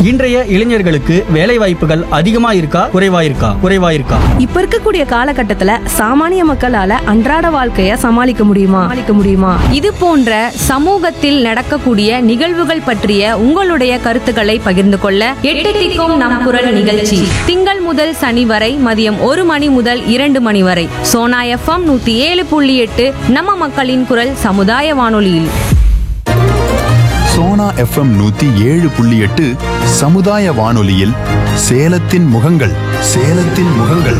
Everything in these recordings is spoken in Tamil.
இன்றைய இளைஞர்களுக்கு வேலை வாய்ப்புகள் அதிகமா இருக்கா குறைவா இருக்கா குறைவா இருக்கா இப்ப இருக்கக்கூடிய காலகட்டத்துல சாமானிய மக்களால அன்றாட வாழ்க்கைய சமாளிக்க முடியுமா சமாளிக்க முடியுமா இது போன்ற சமூகத்தில் நடக்கக்கூடிய நிகழ்வுகள் பற்றிய உங்களுடைய கருத்துக்களை பகிர்ந்து கொள்ள எட்டு திக்கும் நம் குரல் நிகழ்ச்சி திங்கள் முதல் சனி வரை மதியம் ஒரு மணி முதல் இரண்டு மணி வரை சோனா எஃப்எம் நூத்தி ஏழு புள்ளி எட்டு நம்ம மக்களின் குரல் சமுதாய வானொலியில் சோனா எஃப்எம் நூத்தி ஏழு புள்ளி எட்டு சமுதாய வானொலியில் சேலத்தின் முகங்கள் சேலத்தின் முகங்கள்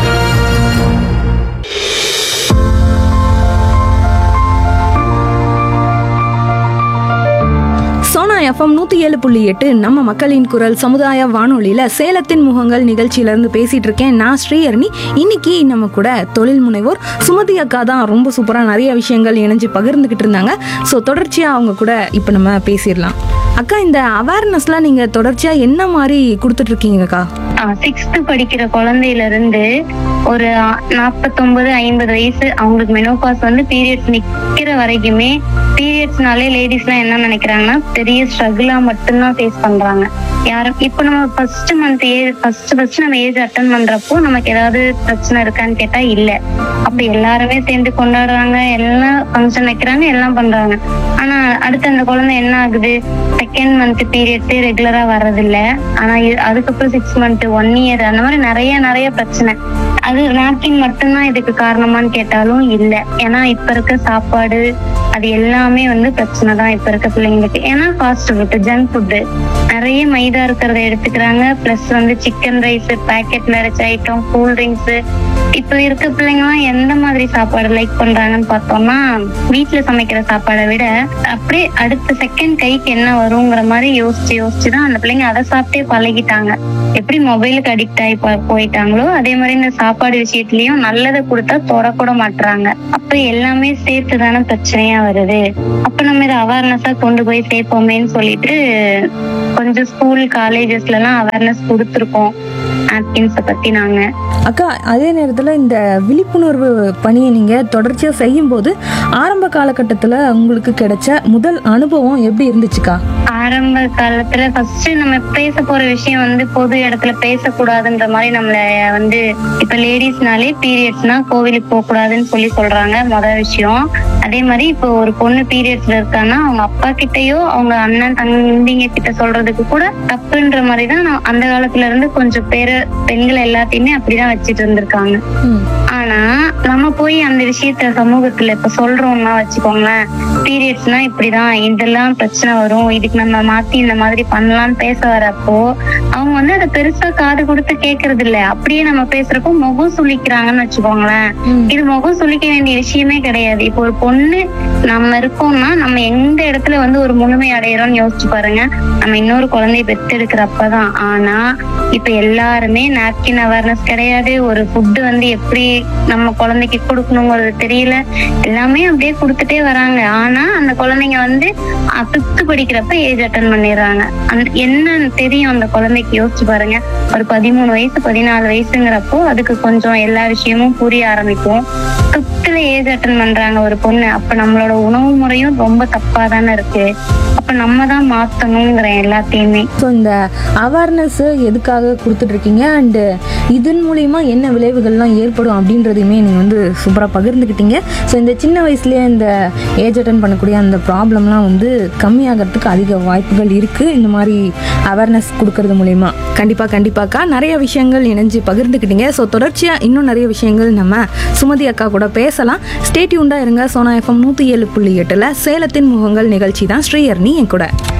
சோனா எஃப்எம் நூத்தி ஏழு புள்ளி எட்டு நம்ம மக்களின் குரல் சமுதாய வானொலியில சேலத்தின் முகங்கள் நிகழ்ச்சியில இருந்து பேசிட்டு இருக்கேன் நான் ஸ்ரீஹரணி இன்னைக்கு நம்ம கூட தொழில் முனைவோர் சுமதி அக்கா தான் ரொம்ப சூப்பரா நிறைய விஷயங்கள் இணைஞ்சு பகிர்ந்துகிட்டு இருந்தாங்க ஸோ தொடர்ச்சியா அவங்க கூட இப்போ நம்ம பேசிடலாம் அக்கா இந்த அவேர்னஸ்லாம் நீங்க தொடர்ச்சியா என்ன மாதிரி கொடுத்துட்டு இருக்கீங்கக்கா சிக்ஸ்த் படிக்கிற குழந்தையில இருந்து ஒரு நாற்பத்தொன்பது ஐம்பது வயசு அவங்களுக்கு மெனோபாஸ் வந்து பீரியட்ஸ் நிக்கிற வரைக்குமே பீரியட்ஸ்னாலே லேடிஸ் எல்லாம் என்ன நினைக்கிறாங்கன்னா பெரிய ஸ்ட்ரகிளா மட்டும்தான் ஃபேஸ் பண்றாங்க யாரும் இப்ப நம்ம first month age first first நம்ம ஏஜ் அட்டன் பண்றப்போ நமக்கு ஏதாவது பிரச்சனை இருக்கான்னு கேட்டா இல்ல அப்ப எல்லாருமே சேர்ந்து கொண்டாடுறாங்க எல்லாம் ஃபங்க்ஷன் வைக்கிறாங்க எல்லாம் பண்றாங்க ஆனா அடுத்து அந்த குழந்தை என்ன ஆகுது செகண்ட் மந்த் பீரியட்ஸே ரெகுலரா வர்றதில்ல ஆனா இது- அதுக்கப்புறம் சிக்ஸ் மந்த் ஒன் இயர் அந்த மாதிரி நிறைய நிறைய பிரச்சனை அது நாப்கின் மட்டும்தான் இதுக்கு காரணமான்னு கேட்டாலும் இல்ல ஏன்னா இப்ப இருக்க சாப்பாடு அது எல்லாமே வந்து பிரச்சனை தான் இப்ப இருக்க பிள்ளைங்களுக்கு ஏன்னா ஃபாஸ்ட் ஃபுட் ஜங்க் ஃபுட் நிறைய மைதா இருக்கிறத எடுத்துக்கிறாங்க பிளஸ் வந்து சிக்கன் ரைஸ் பேக்கெட்ல அரைச்ச ஐட்டம் கூல் ட்ரிங்க்ஸ் இப்ப இருக்க பிள்ளைங்க எல்லாம் எந்த மாதிரி சாப்பாடு லைக் பண்றாங்கன்னு பார்த்தோம்னா வீட்டுல சமைக்கிற சாப்பாடை விட அப்படியே அடுத்த செகண்ட் கைக்கு என்ன வருங்கிற மாதிரி யோசிச்சு யோசிச்சு தான் அந்த பிள்ளைங்க அதை சாப்பிட்டே பழகிட்டாங்க எப்படி மொபைலுக்கு அடிக்ட் ஆகி போ- போயிட்டாங்களோ அதே மாதிரி இந்த சாப்பாடு விஷயத்துலயும் நல்லதை கொடுத்தா தொடக்கூட மாட்டுறாங்க அப்ப எல்லாமே சேர்த்து தானே பிரச்சனையா வருது அப்ப நம்ம இதை அவேர்னஸா கொண்டு போய் சேர்ப்போமேன்னு சொல்லிட்டு கொஞ்சம் ஸ்கூல் காலேஜஸ்ல எல்லாம் அவேர்னஸ் கொடுத்துருக்கோம் நாப்கின்ஸை பத்தி நாங்க அக்கா அதே நேரத்தில் இந்த விழிப்புணர்வு பணியை நீங்கள் தொடர்ச்சியாக செய்யும்போது ஆரம்ப காலகட்டத்தில் உங்களுக்கு கிடைச்ச முதல் அனுபவம் எப்படி இருந்துச்சுக்கா ஆரம்ப காலத்துல ஃபர்ஸ்ட் நம்ம பேச போற விஷயம் வந்து பொது இடத்துல பேசக்கூடாதுன்ற மாதிரி நம்மள வந்து இப்ப லேடிஸ்னாலே பீரியட்ஸ்னா கோவிலுக்கு போக கூடாதுன்னு சொல்லி சொல்றாங்க முதல் விஷயம் அதே மாதிரி இப்போ ஒரு பொண்ணு பீரியட்ஸ்ல இருக்கான்னா அவங்க அப்பா கிட்டயோ அவங்க அண்ணன் தம்பிங்க கிட்ட சொல்றதுக்கு கூட தப்புன்ற மாதிரி தான் நான் அந்த காலத்துல இருந்து கொஞ்சம் பேரு பெண்கள் எல்லாத்தையுமே அப்படிதான் வச்சுட்டு இருந்திருக்காங்க ஆனா நம்ம போய் அந்த விஷயத்த சமூகத்துல இப்ப சொல்றோம்னா வச்சுக்கோங்களேன் பீரியட்ஸ்னா இப்படிதான் இதெல்லாம் பிரச்சனை வரும் இதுக்கு நம்ம மாத்தி இந்த மாதிரி பண்ணலாம்னு பேச வரப்போ அவங்க வந்து அதை பெருசா காது கொடுத்து கேக்குறது இல்ல அப்படியே நம்ம பேசுறப்போ முகம் சுளிக்கிறாங்கன்னு வச்சுக்கோங்களேன் இது முகம் சுளிக்க வேண்டிய விஷயமே கிடையாது இப்போ ஒரு பொண்ணு நம்ம இருக்கோம்னா நம்ம எந்த இடத்துல வந்து ஒரு முழுமை அடையிறோம்னு யோசிச்சு பாருங்க நம்ம இன்னொரு குழந்தைய பெத்தெடுக்கிறப்பதான் ஆனா இப்ப எல்லாருமே நாப்கின் அவேர்னஸ் கிடையாது ஒரு ஃபுட் வந்து எப்படி நம்ம குழந்தைக்கு கொடுக்கணுங்கிறது தெரியல எல்லாமே அப்படியே கொடுத்துட்டே வராங்க ஆனா அந்த குழந்தைங்க வந்து ஃபிஃப்த் படிக்கிறப்ப ஏஜ் அட்டன் பண்ணிடுறாங்க அந்த என்ன தெரியும் அந்த குழந்தைக்கு யோசிச்சு பாருங்க ஒரு பதிமூணு வயசு பதினாலு வயசுங்கிறப்போ அதுக்கு கொஞ்சம் எல்லா விஷயமும் புரிய ஆரம்பிக்கும் ஃபிஃப்த்ல ஏஜ் அட்டன் பண்றாங்க ஒரு பொண்ணு அப்ப நம்மளோட உணவு முறையும் ரொம்ப தப்பா தானே இருக்கு அப்ப நம்ம தான் மாத்தணுங்கிற எல்லாத்தையுமே ஸோ இந்த அவேர்னஸ் எதுக்காக கொடுத்துட்டு இருக்கீங்க அண்டு இதன் மூலிமா என்ன விளைவுகள்லாம் ஏற்படும் அப்படின்றதையுமே நீங்கள் வந்து சூப்பராக பகிர்ந்துக்கிட்டீங்க ஸோ இந்த சின்ன வயசுலேயே இந்த ஏஜ் அட்டன் பண்ணக்கூடிய அந்த ப்ராப்ளம்லாம் வந்து கம்மியாகிறதுக்கு அதிக வாய்ப்புகள் இருக்குது இந்த மாதிரி அவேர்னஸ் கொடுக்கறது மூலிமா கண்டிப்பாக கண்டிப்பாக்கா நிறைய விஷயங்கள் இணைஞ்சு பகிர்ந்துக்கிட்டீங்க ஸோ தொடர்ச்சியாக இன்னும் நிறைய விஷயங்கள் நம்ம சுமதி அக்கா கூட பேசலாம் ஸ்டேட்யூண்டாக இருங்க சோனா எஃப்எம் நூற்றி ஏழு புள்ளி எட்டில் சேலத்தின் முகங்கள் நிகழ்ச்சி தான் ஸ்ரீயர்னி என் கூட